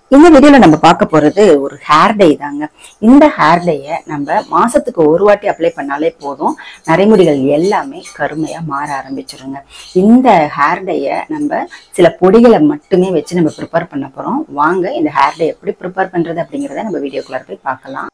இந்த வீடியோல நம்ம பார்க்க போறது ஒரு ஹேர் டை தாங்க இந்த ஹேர் டையை நம்ம மாசத்துக்கு ஒரு வாட்டி அப்ளை பண்ணாலே போதும் நரைமுடிகள் எல்லாமே கருமையா மாற ஆரம்பிச்சிருங்க இந்த ஹேர் டையை நம்ம சில பொடிகளை மட்டுமே வச்சு நம்ம ப்ரிப்பேர் பண்ண போறோம் வாங்க இந்த ஹேர் டை எப்படி ப்ரிப்பேர் பண்றது அப்படிங்கறத நம்ம வீடியோக்குள்ள போய் பார்க்கலாம்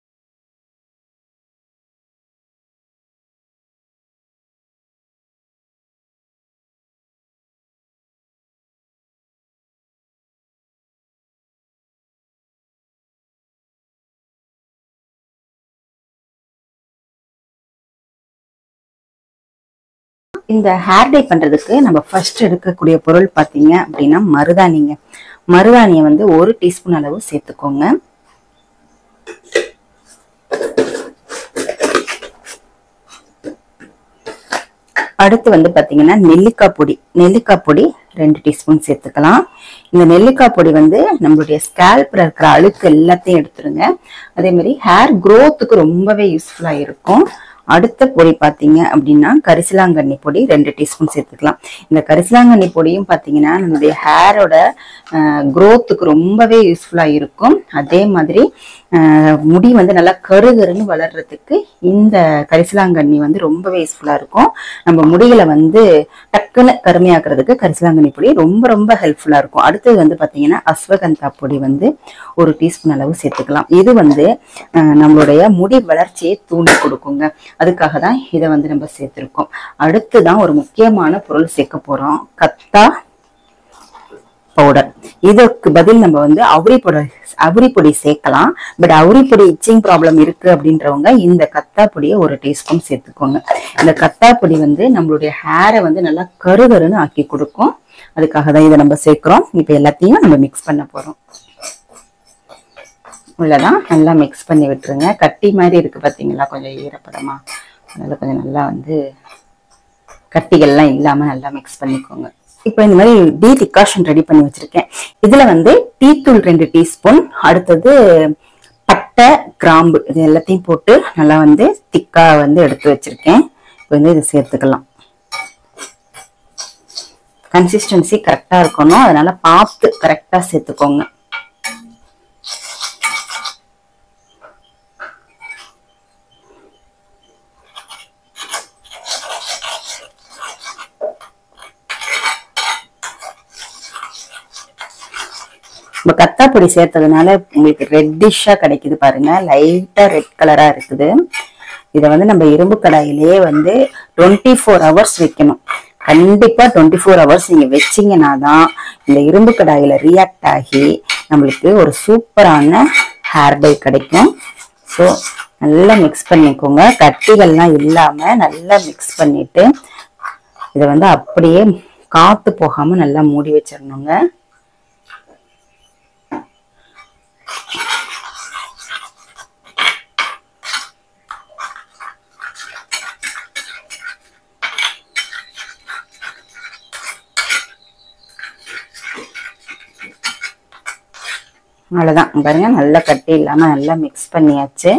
இந்த ஹேர் டை பண்றதுக்கு நம்ம ஃபர்ஸ்ட் எடுக்கக்கூடிய பொருள் பார்த்தீங்க அப்படின்னா மருதாணிங்க மருதாணியை வந்து ஒரு டீஸ்பூன் அளவு சேர்த்துக்கோங்க அடுத்து வந்து பாத்தீங்கன்னா நெல்லிக்காய் பொடி நெல்லிக்காய் பொடி ரெண்டு டீஸ்பூன் சேர்த்துக்கலாம் இந்த நெல்லிக்காய் பொடி வந்து நம்மளுடைய ஸ்கேல்ப்ல இருக்கிற அழுக்கு எல்லாத்தையும் எடுத்துருங்க அதே மாதிரி ஹேர் க்ரோத்துக்கு ரொம்பவே யூஸ்ஃபுல்லா இருக்கும் அடுத்த பொடி பார்த்தீங்க அப்படின்னா கரிசலாங்கண்ணி பொடி ரெண்டு டீஸ்பூன் சேர்த்துக்கலாம் இந்த கரிசலாங்கண்ணி பொடியும் பார்த்தீங்கன்னா நம்மளுடைய ஹேரோட க்ரோத்துக்கு ரொம்பவே யூஸ்ஃபுல்லாக இருக்கும் அதே மாதிரி அஹ், முடி வந்து நல்லா கருகருன்னு வளர்றதுக்கு இந்த கரிசலாங்கண்ணி வந்து ரொம்பவே யூஸ்ஃபுல்லாக இருக்கும் நம்ம முடிகளை வந்து டக்குன்னு கருமையாக்குறதுக்கு கரிசலாங்கண்ணி பொடி ரொம்ப ரொம்ப ஹெல்ப்ஃபுல்லாக இருக்கும் அடுத்தது வந்து பார்த்தீங்கன்னா அஸ்வகந்தா பொடி வந்து ஒரு டீஸ்பூன் அளவு சேர்த்துக்கலாம் இது வந்து அஹ், நம்மளுடைய முடி வளர்ச்சியை தூண்டி கொடுக்குங்க அதுக்காக தான் இதை வந்து நம்ம சேர்த்துருக்கோம் அடுத்து தான் ஒரு முக்கியமான பொருள் சேர்க்க போறோம் கத்தா பவுடர் இதற்கு பதில் நம்ம வந்து அவுரி பொடி அவுரி பொடி சேர்க்கலாம் பட் அவுரி பொடி இச்சிங் ப்ராப்ளம் இருக்கு அப்படின்றவங்க இந்த கத்தா பொடியை ஒரு டீஸ்பூன் சேர்த்துக்கோங்க இந்த கத்தா பொடி வந்து நம்மளுடைய ஹேரை வந்து நல்லா கருகருன்னு ஆக்கி கொடுக்கும் அதுக்காக தான் இதை நம்ம சேர்க்கிறோம் இப்போ எல்லாத்தையும் நம்ம மிக்ஸ் பண்ண போறோம் உள்ளதான் நல்லா மிக்ஸ் பண்ணி விட்டுருங்க கட்டி மாதிரி இருக்கு பாத்தீங்களா கொஞ்சம் ஈரப்பதமா அதனால கொஞ்சம் நல்லா வந்து கட்டிகள்லாம் இல்லாம நல்லா மிக்ஸ் பண்ணிக்கோங்க இப்போ இந்த மாதிரி டீ டிகாஷன் ரெடி பண்ணி வச்சிருக்கேன் இதுல வந்து டீ தூள் ரெண்டு டீஸ்பூன் அடுத்தது பட்டை கிராம்பு இது எல்லாத்தையும் போட்டு நல்லா வந்து திக்கா வந்து எடுத்து வச்சிருக்கேன் இப்போ வந்து இதை சேர்த்துக்கலாம் கன்சிஸ்டன்சி கரெக்டா இருக்கணும் அதனால பார்த்து கரெக்டா சேர்த்துக்கோங்க நம்ம கத்தாப்பொடி சேர்த்ததுனால உங்களுக்கு ரெட்டிஷா கிடைக்குது பாருங்க லைட்டா ரெட் கலரா இருக்குது இதை வந்து நம்ம இரும்பு கடாயிலேயே வந்து டுவெண்ட்டி ஃபோர் ஹவர்ஸ் வைக்கணும் கண்டிப்பா டுவெண்ட்டி ஃபோர் ஹவர்ஸ் நீங்க வச்சீங்கன்னா தான் இந்த இரும்பு கடாயில ரியாக்ட் ஆகி நம்மளுக்கு ஒரு சூப்பரான ஹேர் டை கிடைக்கும் ஸோ நல்லா மிக்ஸ் பண்ணிக்கோங்க கட்டிகள்லாம் இல்லாம நல்லா மிக்ஸ் பண்ணிட்டு இதை வந்து அப்படியே காத்து போகாம நல்லா மூடி வச்சிடணுங்க அவ்வளவுதான் இங்க பாருங்க நல்லா கட்டி இல்லாம நல்லா மிக்ஸ் பண்ணியாச்சு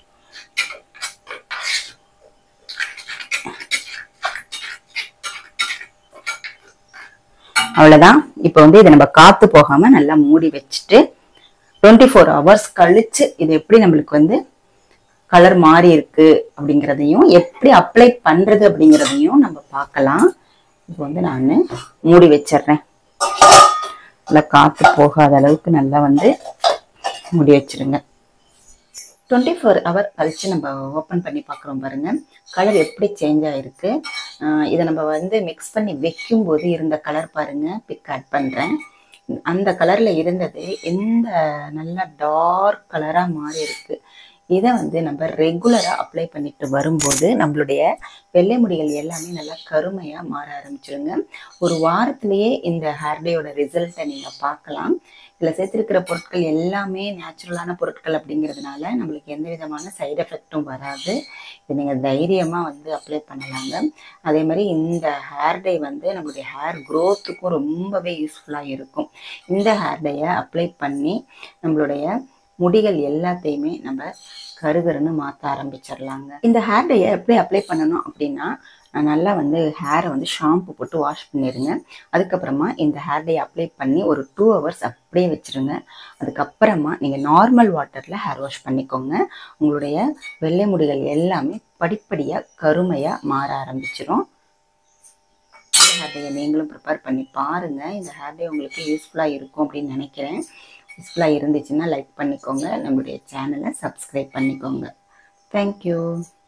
அவ்வளவுதான் இப்போ வந்து இதை நம்ம காத்து போகாம நல்லா மூடி வச்சுட்டு டுவெண்ட்டி ஃபோர் ஹவர்ஸ் கழிச்சு இது எப்படி நம்மளுக்கு வந்து கலர் மாறி இருக்கு அப்படிங்கிறதையும் எப்படி அப்ளை பண்றது அப்படிங்கிறதையும் நம்ம பார்க்கலாம் இப்போ வந்து நான் மூடி வச்சிடுறேன் நல்லா காத்து போகாத அளவுக்கு நல்லா வந்து மூடி வச்சிருங்க டுவெண்ட்டி ஃபோர் ஹவர் கழிச்சு நம்ம ஓப்பன் பண்ணி பார்க்குறோம் பாருங்க கலர் எப்படி சேஞ்ச் ஆயிருக்கு ஆஹ் இதை நம்ம வந்து மிக்ஸ் பண்ணி வைக்கும் போது இருந்த கலர் பாருங்க பிக் ஆட் பண்ணுறேன் அந்த கலர்ல இருந்தது எந்த நல்லா டார்க் கலரா மாறி இருக்கு இதை வந்து நம்ம ரெகுலரா அப்ளை பண்ணிட்டு வரும்போது நம்மளுடைய வெள்ளை முடிகள் எல்லாமே நல்லா கருமையா மாற ஆரம்பிச்சிருங்க ஒரு வாரத்திலேயே இந்த ஹேர் டேயோட ரிசல்ட்டை நீங்க பார்க்கலாம் இதுல சேர்த்திருக்கிற பொருட்கள் எல்லாமே நேச்சுரலான பொருட்கள் அப்படிங்கிறதுனால நம்மளுக்கு எந்த விதமான சைடு எஃபெக்ட்டும் வராது இது நீங்க தைரியமா வந்து அப்ளை பண்ணலாங்க அதே மாதிரி இந்த ஹேர் டை வந்து நம்மளுடைய ஹேர் க்ரோத்துக்கும் ரொம்பவே யூஸ்ஃபுல்லா இருக்கும் இந்த ஹேர் டையை அப்ளை பண்ணி நம்மளுடைய முடிகள் எல்லாத்தையுமே நம்ம கருகருன்னு மாற்ற ஆரம்பிச்சிடலாங்க இந்த ஹேர் டையை எப்படி அப்ளை பண்ணணும் அப்படின்னா நல்லா வந்து ஹேரை வந்து ஷாம்பு போட்டு வாஷ் பண்ணிடுங்க அதுக்கப்புறமா இந்த ஹேர் டை அப்ளை பண்ணி ஒரு டூ ஹவர்ஸ் அப்படியே வச்சுருங்க அதுக்கப்புறமா நீங்கள் நார்மல் வாட்டரில் ஹேர் வாஷ் பண்ணிக்கோங்க உங்களுடைய வெள்ளை முடிகள் எல்லாமே படிப்படியாக கருமையாக மாற ஆரம்பிச்சிரும் இந்த ஹேர் டையை நீங்களும் ப்ரிப்பேர் பண்ணி பாருங்கள் இந்த ஹேர் டை உங்களுக்கு யூஸ்ஃபுல்லாக இருக்கும் அப்படின்னு நினைக்கிறேன் யூஸ்ஃபுல்லாக இருந்துச்சுன்னா லைக் பண்ணிக்கோங்க நம்மளுடைய சேனலை சப்ஸ்கிரைப் பண்ணிக்கோங்க தேங்க்யூ